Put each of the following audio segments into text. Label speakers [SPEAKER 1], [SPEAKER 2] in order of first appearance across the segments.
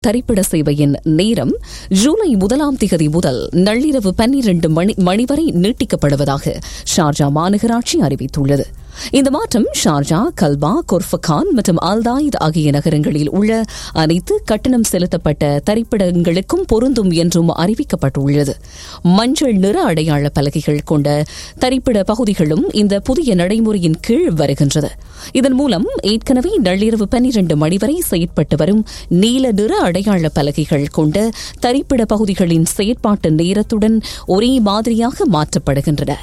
[SPEAKER 1] தரிப்பிட சேவையின் நேரம் ஜூலை முதலாம் திகதி முதல் நள்ளிரவு பன்னிரண்டு மணி மணி வரை நீட்டிக்கப்படுவதாக ஷார்ஜா மாநகராட்சி அறிவித்துள்ளது இந்த மாற்றம் ஷார்ஜா கல்பா கொர்ஃபகான் மற்றும் அல்தாயித் ஆகிய நகரங்களில் உள்ள அனைத்து கட்டணம் செலுத்தப்பட்ட தரிப்பிடங்களுக்கும் பொருந்தும் என்றும் அறிவிக்கப்பட்டுள்ளது மஞ்சள் நிற அடையாள பலகைகள் கொண்ட தரிப்பிட பகுதிகளும் இந்த புதிய நடைமுறையின் கீழ் வருகின்றது இதன் மூலம் ஏற்கனவே நள்ளிரவு பன்னிரண்டு மணி வரை செயற்பட்டு வரும் நீல நிற அடையாள பலகைகள் கொண்ட தரிப்பிட பகுதிகளின் செயற்பாட்டு நேரத்துடன் ஒரே மாதிரியாக மாற்றப்படுகின்றன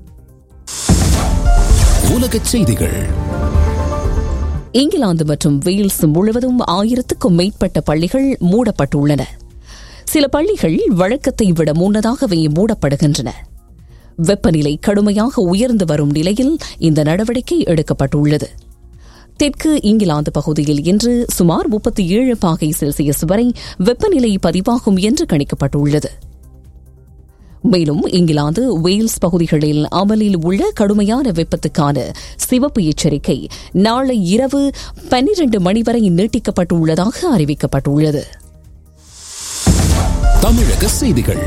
[SPEAKER 2] உலகச் செய்திகள்
[SPEAKER 1] இங்கிலாந்து மற்றும் வேல்ஸ் முழுவதும் ஆயிரத்துக்கும் மேற்பட்ட பள்ளிகள் மூடப்பட்டுள்ளன சில பள்ளிகள் வழக்கத்தை விட முன்னதாகவே மூடப்படுகின்றன வெப்பநிலை கடுமையாக உயர்ந்து வரும் நிலையில் இந்த நடவடிக்கை எடுக்கப்பட்டுள்ளது தெற்கு இங்கிலாந்து பகுதியில் இன்று சுமார் முப்பத்தி ஏழு பாகை செல்சியஸ் வரை வெப்பநிலை பதிவாகும் என்று கணிக்கப்பட்டுள்ளது மேலும் இங்கிலாந்து வேல்ஸ் பகுதிகளில் அமலில் உள்ள கடுமையான வெப்பத்துக்கான சிவப்பு எச்சரிக்கை நாளை இரவு பன்னிரண்டு மணி வரை நீட்டிக்கப்பட்டுள்ளதாக அறிவிக்கப்பட்டுள்ளது
[SPEAKER 2] தமிழக செய்திகள்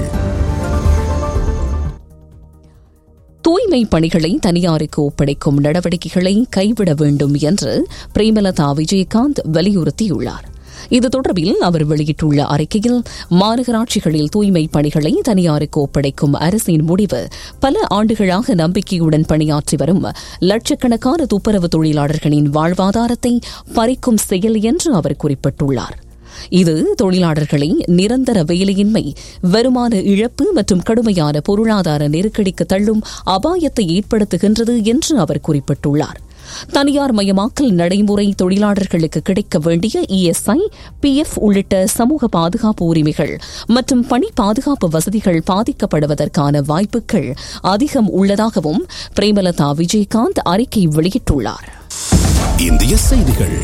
[SPEAKER 1] தூய்மை பணிகளை தனியாருக்கு ஒப்படைக்கும் நடவடிக்கைகளை கைவிட வேண்டும் என்று பிரேமலதா விஜயகாந்த் வலியுறுத்தியுள்ளார் இது தொடர்பில் அவர் வெளியிட்டுள்ள அறிக்கையில் மாநகராட்சிகளில் தூய்மை பணிகளை தனியாருக்கு ஒப்படைக்கும் அரசின் முடிவு பல ஆண்டுகளாக நம்பிக்கையுடன் பணியாற்றி வரும் லட்சக்கணக்கான துப்புரவு தொழிலாளர்களின் வாழ்வாதாரத்தை பறிக்கும் செயல் என்று அவர் குறிப்பிட்டுள்ளார் இது தொழிலாளர்களை நிரந்தர வேலையின்மை வருமான இழப்பு மற்றும் கடுமையான பொருளாதார நெருக்கடிக்கு தள்ளும் அபாயத்தை ஏற்படுத்துகின்றது என்று அவர் குறிப்பிட்டுள்ளார் தனியார் மயமாக்கல் நடைமுறை தொழிலாளர்களுக்கு கிடைக்க வேண்டிய இஎஸ்ஐ பிஎஃப் உள்ளிட்ட சமூக பாதுகாப்பு உரிமைகள் மற்றும் பணி பாதுகாப்பு வசதிகள் பாதிக்கப்படுவதற்கான வாய்ப்புகள் அதிகம் உள்ளதாகவும் பிரேமலதா விஜயகாந்த் அறிக்கை வெளியிட்டுள்ளார்
[SPEAKER 2] இந்திய செய்திகள்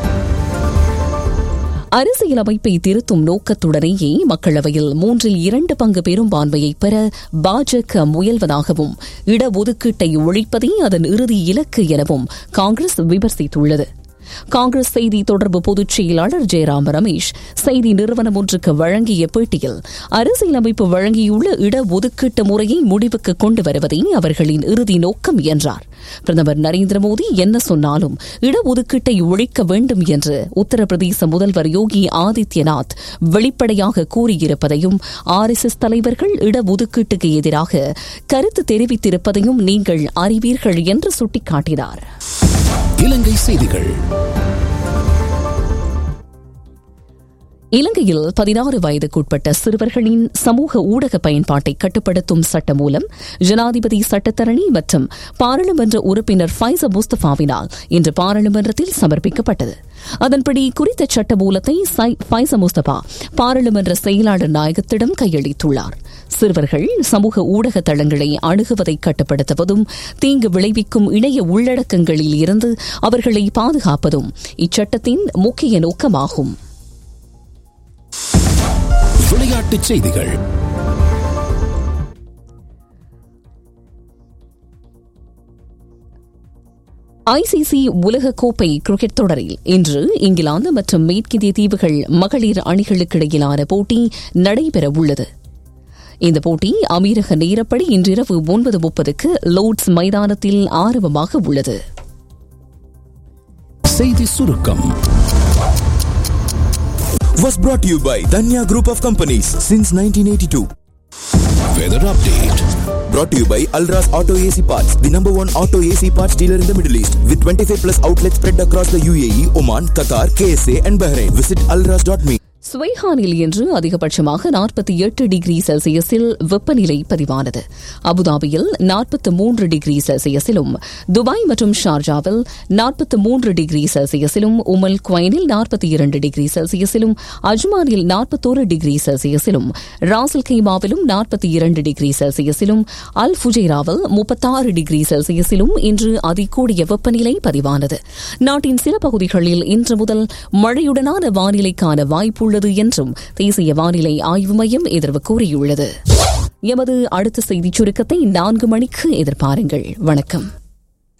[SPEAKER 1] அரசியலமைப்பை திருத்தும் நோக்கத்துடனேயே மக்களவையில் மூன்றில் இரண்டு பங்கு பெரும்பான்மையை பெற பாஜக முயல்வதாகவும் இடஒதுக்கீட்டை ஒழிப்பதே அதன் இறுதி இலக்கு எனவும் காங்கிரஸ் விமர்சித்துள்ளது காங்கிரஸ் செய்தி தொடர்பு பொதுச் செயலாளர் ஜெயராம் ரமேஷ் செய்தி நிறுவனம் ஒன்றுக்கு வழங்கிய பேட்டியில் அரசியலமைப்பு வழங்கியுள்ள இடஒதுக்கீட்டு முறையை முடிவுக்கு கொண்டு வருவதே அவர்களின் இறுதி நோக்கம் என்றார் பிரதமர் நரேந்திர மோடி என்ன சொன்னாலும் இடஒதுக்கீட்டை ஒழிக்க வேண்டும் என்று உத்தரப்பிரதேச முதல்வர் யோகி ஆதித்யநாத் வெளிப்படையாக கூறியிருப்பதையும் ஆர் எஸ் எஸ் தலைவர்கள் இடஒதுக்கீட்டுக்கு எதிராக கருத்து தெரிவித்திருப்பதையும் நீங்கள் அறிவீர்கள் என்று சுட்டிக்காட்டினார்
[SPEAKER 2] இலங்கை செய்திகள்
[SPEAKER 1] இலங்கையில் பதினாறு வயதுக்குட்பட்ட சிறுவர்களின் சமூக ஊடக பயன்பாட்டை கட்டுப்படுத்தும் சட்ட மூலம் ஜனாதிபதி சட்டத்தரணி மற்றும் பாராளுமன்ற உறுப்பினர் ஃபைச முஸ்தபாவினால் இன்று பாராளுமன்றத்தில் சமர்ப்பிக்கப்பட்டது அதன்படி குறித்த சட்ட மூலத்தை ஃபைச முஸ்தபா பாராளுமன்ற செயலாளர் நாயகத்திடம் கையளித்துள்ளார் சிறுவர்கள் சமூக ஊடக தளங்களை அணுகுவதை கட்டுப்படுத்துவதும் தீங்கு விளைவிக்கும் இணைய உள்ளடக்கங்களில் இருந்து அவர்களை பாதுகாப்பதும் இச்சட்டத்தின் முக்கிய நோக்கமாகும்
[SPEAKER 2] விளையாட்டுச் செய்திகள்
[SPEAKER 1] ஐசிசி உலகக்கோப்பை கிரிக்கெட் தொடரில் இன்று இங்கிலாந்து மற்றும் மேற்கிந்திய தீவுகள் மகளிர் அணிகளுக்கிடையிலான போட்டி நடைபெறவுள்ளது இந்த போட்டி அமீரக நேரப்படி இன்றிரவு ஒன்பது முப்பதுக்கு லோர்ட்ஸ் மைதானத்தில் ஆரம்பமாக உள்ளது
[SPEAKER 2] செய்தி சுருக்கம்
[SPEAKER 3] was brought to you by Danya Group of Companies since 1982.
[SPEAKER 2] Weather update
[SPEAKER 3] Brought to you by Alras Auto AC Parts, the number one auto AC parts dealer in the Middle East, with 25 plus outlets spread across the UAE, Oman, Qatar, KSA, and Bahrain. Visit alras.me.
[SPEAKER 1] சுவைஹானில் இன்று அதிகபட்சமாக நாற்பத்தி எட்டு degree செல்சியஸில் வெப்பநிலை பதிவானது அபுதாபியில் நாற்பத்தி மூன்று டிகிரி செல்சியஸிலும் துபாய் மற்றும் ஷார்ஜாவில் நாற்பத்தி மூன்று டிகிரி செல்சியஸிலும் உமல் குவைனில் நாற்பத்தி இரண்டு டிகிரி செல்சியஸிலும் அஜ்மானில் நாற்பத்தோரு டிகிரி செல்சியஸிலும் ராசல் கைமாவிலும் நாற்பத்தி இரண்டு டிகிரி செல்சியஸிலும் அல் ஃபுஜைராவில் முப்பத்தாறு டிகிரி செல்சியஸிலும் இன்று அதிகூடிய வெப்பநிலை பதிவானது நாட்டின் சில பகுதிகளில் இன்று முதல் மழையுடனான வானிலைக்கான வாய்ப்புள்ளது என்றும் தேசிய வானிலை ஆய்வு மையம் எதிர்வு கூறியுள்ளது எமது அடுத்த செய்திச் சுருக்கத்தை நான்கு மணிக்கு எதிர்பாருங்கள் வணக்கம்